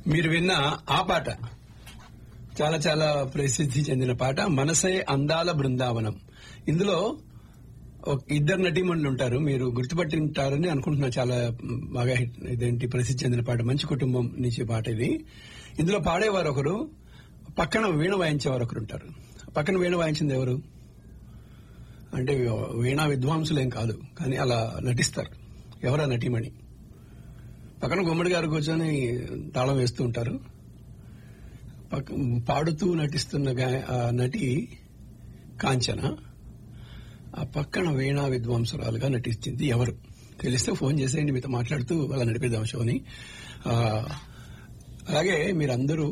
మీరు విన్న ఆ పాట చాలా చాలా ప్రసిద్ధి చెందిన పాట మనసే అందాల బృందావనం ఇందులో ఒక ఇద్దరు నటీమణులు ఉంటారు మీరు గుర్తుపట్టి ఉంటారని అనుకుంటున్నా చాలా బాగా హిట్ ఇదేంటి ప్రసిద్ధి చెందిన పాట మంచి కుటుంబం నుంచి పాట ఇది ఇందులో పాడేవారు ఒకరు పక్కన వీణ వాయించేవారు ఒకరు ఉంటారు పక్కన వీణ వాయించింది ఎవరు అంటే వీణా విద్వాంసులు ఏం కాదు కానీ అలా నటిస్తారు ఎవరా నటీమణి పక్కన గుమ్మడి గారు కూర్చొని తాళం వేస్తూ ఉంటారు పక్క- పాడుతూ నటిస్తున్న గా- ఆ నటి కాంచన ఆ పక్కన వీణా విద్వాంసురాలుగా నటించింది ఎవరు తెలిస్తే ఫోన్ చేసేయండి మీతో మాట్లాడుతూ అలా నడిపేద్దాం షోని ఆ, అలాగే మీరందరూ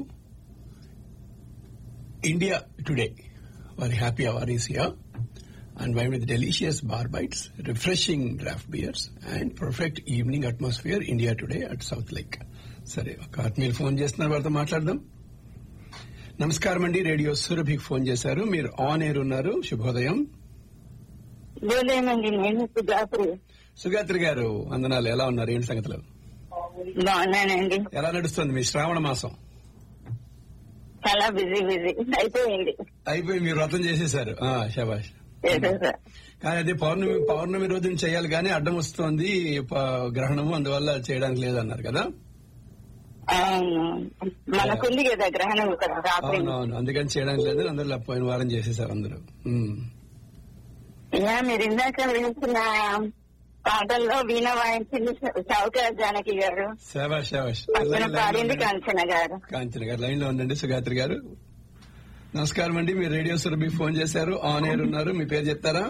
ఇండియా టుడే వారి happy hour is here and wine with delicious bar bites, refreshing draft beers, and perfect evening atmosphere India today at South Lake. సరే ఒక ఆత్మీయులు ఫోన్ చేస్తున్నారు వారితో మాట్లాడదాం నమస్కారం అండి రేడియో సురభికి ఫోన్ చేశారు మీరు ఆన్ ఎయిర్ ఉన్నారు శుభోదయం లేదండి నేను సుజాత్రి సుగాత్రి గారు అందనాలు ఎలా ఉన్నారు ఏంటి సంగతులు బాగున్నానండి ఎలా నడుస్తుంది మీ శ్రావణ మాసం చాలా బిజీ బిజీ అయిపోయింది అయిపోయి మీరు వ్రతం చేసేశారు ఆ, శబాష్ చేసేసా. కానీ అది పౌర్ణమి పౌర్ణమి రోజున చేయాలి కానీ అడ్డం వస్తోంది ప- గ్రహణము అందువల్ల చేయడానికి లేదన్నారు కదా అవును మనకుంది కదా గ్రహణం ఇక్కడ రాత్రి అవునవును అందుకని చేయడానికి లేదు అందరూ పోయిన వారం చేసేసారు అందరూ ఉమ్. యా, మీరు ఇందాక వేసిన పాటల్లో వీణ వాయించింది చౌక జానకి గారు శాబాష్ శాబాష్ పక్కన లైన్ లో పాడింది ఉండండి. కాంచన గారు కాంచన గారు లైన్ లో ఉండండి సుగాత్రి గారు నమస్కారం అండి మీరు రేడియో సురభి ఫోన్ చేశారు ఆన్ ఎయిర్ ఉన్నారు మీ పేరు చెప్తారా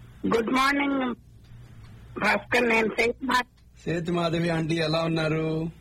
గుడ్ మార్నింగ్ భాస్కర్ నేను సేత్ మా- సేతు మాధవి ఆంటీ ఎలా ఉన్నారు